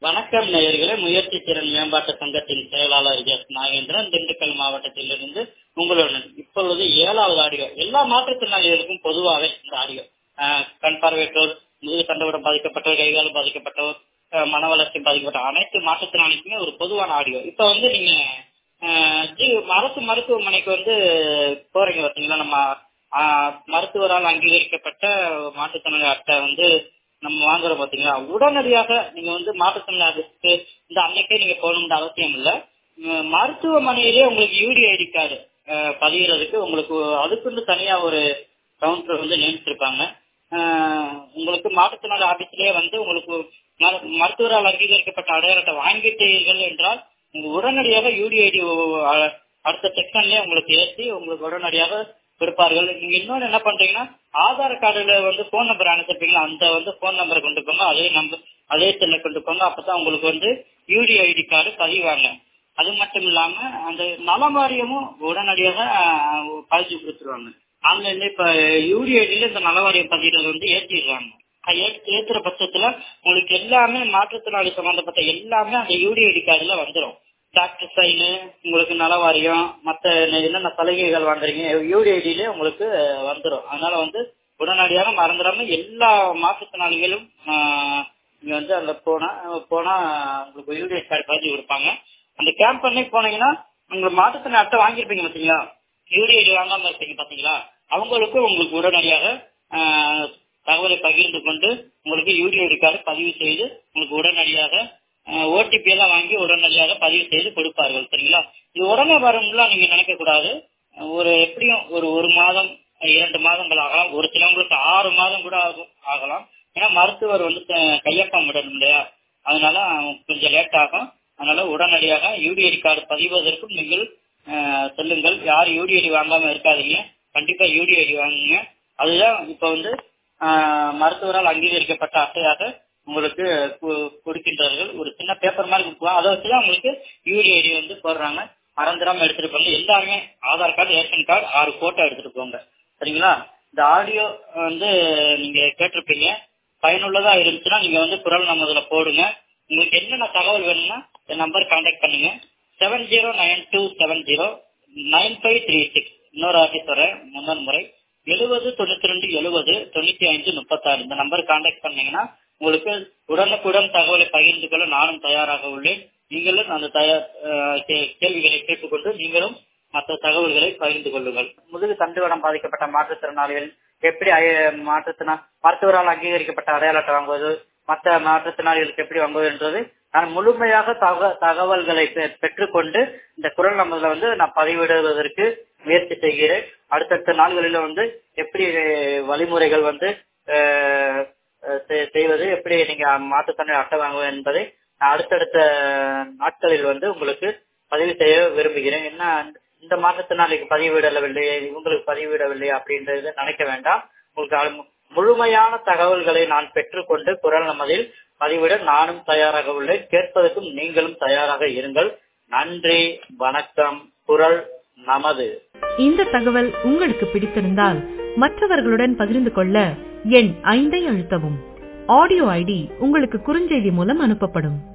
வணக்கம் நேயர்களே முயற்சி திறன் மேம்பாட்டு சங்கத்தின் செயலாளர் எஸ் நாகேந்திரன் திண்டுக்கல் மாவட்டத்திலிருந்து உங்களுடன் இப்பொழுது ஏழாவது ஆடியோ எல்லா மாற்றுத்திறனாளிகளுக்கும் பொதுவாகவே இந்த ஆடியோ ஆஹ் கண் பார்வையற்றோர் முதுகு தண்டவிடம் பாதிக்கப்பட்டோர் கைகால் பாதிக்கப்பட்டோர் ஆஹ் மன வளர்ச்சி பாதிக்கப்பட்ட அனைத்து மாற்றுத்திறனாளிக்குமே ஒரு பொதுவான ஆடியோ இப்ப வந்து நீங்க ஆஹ் ஜி- அரசு மருத்துவமனைக்கு வந்து போறீங்க பார்த்தீங்களா நம்ம ஆஹ் மருத்துவரால் அங்கீகரிக்கப்பட்ட மாற்றுத்திறனாளி அட்டை வந்து நம்ம வாங்குறோம் பாத்தீங்களா உடனடியாக நீங்க வந்து மாற்றுத்திறனாளிக்கு இந்த அன்னைக்கே நீங்க போகணும்னு அவசியம் இல்ல உம் மருத்துவமனையிலேயே உங்களுக்கு யூடி ஐடி கார்டு பதிகிறதுக்கு உங்களுக்கு அதுக்குன்னு தனியா ஒரு கவுண்டர் வந்து நியமிச்சிருப்பாங்க ஆஹ் உங்களுக்கு மாற்றுத்திறனாளி ஆபீஸ்லயே வந்து உங்களுக்கு மரு- மருத்துவரால் அங்கீகரிக்கப்பட்ட அடையாளத்தை வாங்கிட்டீர்கள் என்றால் உங்க உடனடியாக யூடிஐடி அடுத்த செக்ஷன்லயே உங்களுக்கு ஏற்றி உங்களுக்கு உடனடியாக கொடுப்பார்கள் நீங்க இன்னொன்னு என்ன பண்றீங்கன்னா ஆதார் கார்டுல வந்து போன் நம்பர் அனுப்பிச்சிருப்பீங்களா அந்த வந்து போன் நம்பரை கொண்டு போங்க அதே நம்பர் அதே செல்ல கொண்டு போங்க அப்பதான் உங்களுக்கு வந்து யூடிஐடி கார்டு பதிவாங்க அது மட்டும் இல்லாம அந்த நல வாரியமும் உடனடியாக ஆஹ், பதிச்சு கொடுத்துருவாங்க ஆன்லைன்ல இப்ப யூடிஐடில இந்த நல வாரியம் பதிவுறது வந்து ஏற்றிடுறாங்க அது ஏ- ஏத்துற பட்சத்துல உங்களுக்கு எல்லாமே மாற்றுத்திறனாளி சம்பந்தப்பட்ட எல்லாமே அந்த யூடிஐடி கார்டுல வந்துடும் டாக்டர் சைனு உங்களுக்கு நல வாரியம் மத்த என்னென்ன சலுகைகள் வாங்குறீங்க யூடிஐடியிலே உங்களுக்கு வந்துடும் அதனால வந்து உடனடியாக மறந்துடாம எல்லா மாற்றுத்திறனாளிகளும் ஆஹ், இங்க வந்து அங்க போனா போனா உங்களுக்கு யூடிஐ கார்டு பதிவு கொடுப்பாங்க அந்த கேம்ப் அன்னைக்கு போனீங்கன்னா உங்களுக்கு மாற்றுத்திறனாளி அட்டை வாங்கியிருப்பீங்க பாத்தீங்களா யூடிஐடி வாங்காம இருப்பீங்க பாத்தீங்களா அவங்களுக்கும் உங்களுக்கு உடனடியாக ஆஹ், தகவலை பகிர்ந்து கொண்டு உங்களுக்கு யூடிஐடி கார்டு பதிவு செய்து உங்களுக்கு உடனடியாக ஓடிபி எல்லாம் வாங்கி உடனடியாக பதிவு செய்து கொடுப்பார்கள் சரிங்களா இது உடனே வரும்லாம் நீங்க நினைக்க கூடாது ஒரு எப்படியும் ஒரு ஒரு மாதம் இரண்டு மாதங்கள் ஆகலாம் ஒரு சிலவங்களுக்கு ஆறு மாதம் கூட ஆகும் ஆகலாம் ஏன்னா மருத்துவர் வந்து த- கையொப்பம் விடணும் இல்லையா அதனால கொஞ்சம் லேட் ஆகும் அதனால உடனடியாக யூடிஐடி கார்டு பதிவதற்கும் நீங்கள் அஹ், செல்லுங்கள் யார் யூடிஐடி வாங்காம இருக்காதீங்க கண்டிப்பா யூடிஐடி வாங்குங்க அதுதான் இப்ப வந்து ஆஹ், மருத்துவரால் அங்கீகரிக்கப்பட்ட அட்டையாக உங்களுக்கு கு- கொடுக்கின்றார்கள் ஒரு சின்ன பேப்பர் மாதிரி கொடுக்குவாங்க அதை வச்சுதான் உங்களுக்கு யூடிஐடி வந்து போடுறாங்க மறந்துடாம எடுத்துட்டு போங்க எல்லாருமே ஆதார் கார்டு ரேஷன் கார்டு ஆறு போட்டோ எடுத்துட்டு போங்க சரிங்களா இந்த ஆடியோ வந்து நீங்க கேட்டிருப்பீங்க பயனுள்ளதா இருந்துச்சுன்னா நீங்க வந்து குரல் நமதுல போடுங்க உங்களுக்கு என்னென்ன தகவல் வேணும்னா இந்த நம்பர் கான்டாக்ட் பண்ணுங்க seven zero nine two seven zero nine five three six இன்னொரு ஆட்டி சொல்றேன் முதல் முறை எழுபது தொண்ணூத்தி ரெண்டு எழுபது தொண்ணூத்தி அஞ்சு முப்பத்தாறு இந்த நம்பர் கான்டாக்ட் பண்ணீங்கன்னா உங்களுக்கு உடனுக்குடன் தகவலை பகிர்ந்து கொள்ள நானும் தயாராக உள்ளேன் நீங்களும் அந்த தயார் அஹ், கே- கேள்விகளை கேட்டுக்கொண்டு நீங்களும் மற்ற தகவல்களை பகிர்ந்து கொள்ளுங்கள் முதுகு தண்டுவடம் பாதிக்கப்பட்ட மாற்றுத்திறனாளிகள் எப்படி அய- மாற்றுத்திறனா மருத்துவரால் அங்கீகரிக்கப்பட்ட அடையாள அட்டை வாங்குவது மற்ற மாற்றுத்திறனாளிகளுக்கு எப்படி வாங்குவது என்றது நான் முழுமையாக தக- தகவல்களை பெ- பெற்றுக்கொண்டு இந்த குரல் நம்பர்ல வந்து நான் பதிவிடுவதற்கு முயற்சி செய்கிறேன் அடுத்தடுத்த நாள்களில வந்து எப்படி அஹ், வழிமுறைகள் வந்து அஹ், அஹ், செ- செய்வது எப்படி நீங்க மாற்றுத்திறனாளி அட்டை வாங்குவது என்பதை நான் அடுத்தடுத்த நாட்களில் வந்து உங்களுக்கு பதிவு செய்ய விரும்புகிறேன் என்ன இந்த மாற்றுத்திறனாளிக்கு பதிவிடவில்லை இவங்களுக்கு பதிவிடவில்லை அப்படின்றது நினைக்க வேண்டாம் உங்களுக்கு அது முழுமையான தகவல்களை நான் பெற்றுக்கொண்டு குரல் நமதில் பதிவிட நானும் தயாராக உள்ளேன் கேட்பதற்கும் நீங்களும் தயாராக இருங்கள் நன்றி வணக்கம் குரல் நமது இந்த தகவல் உங்களுக்கு பிடித்திருந்தால் மற்றவர்களுடன் பகிர்ந்து கொள்ள எண் ஐந்தை அழுத்தவும் ஆடியோ ஐடி உங்களுக்கு குறுஞ்செய்தி மூலம் அனுப்பப்படும்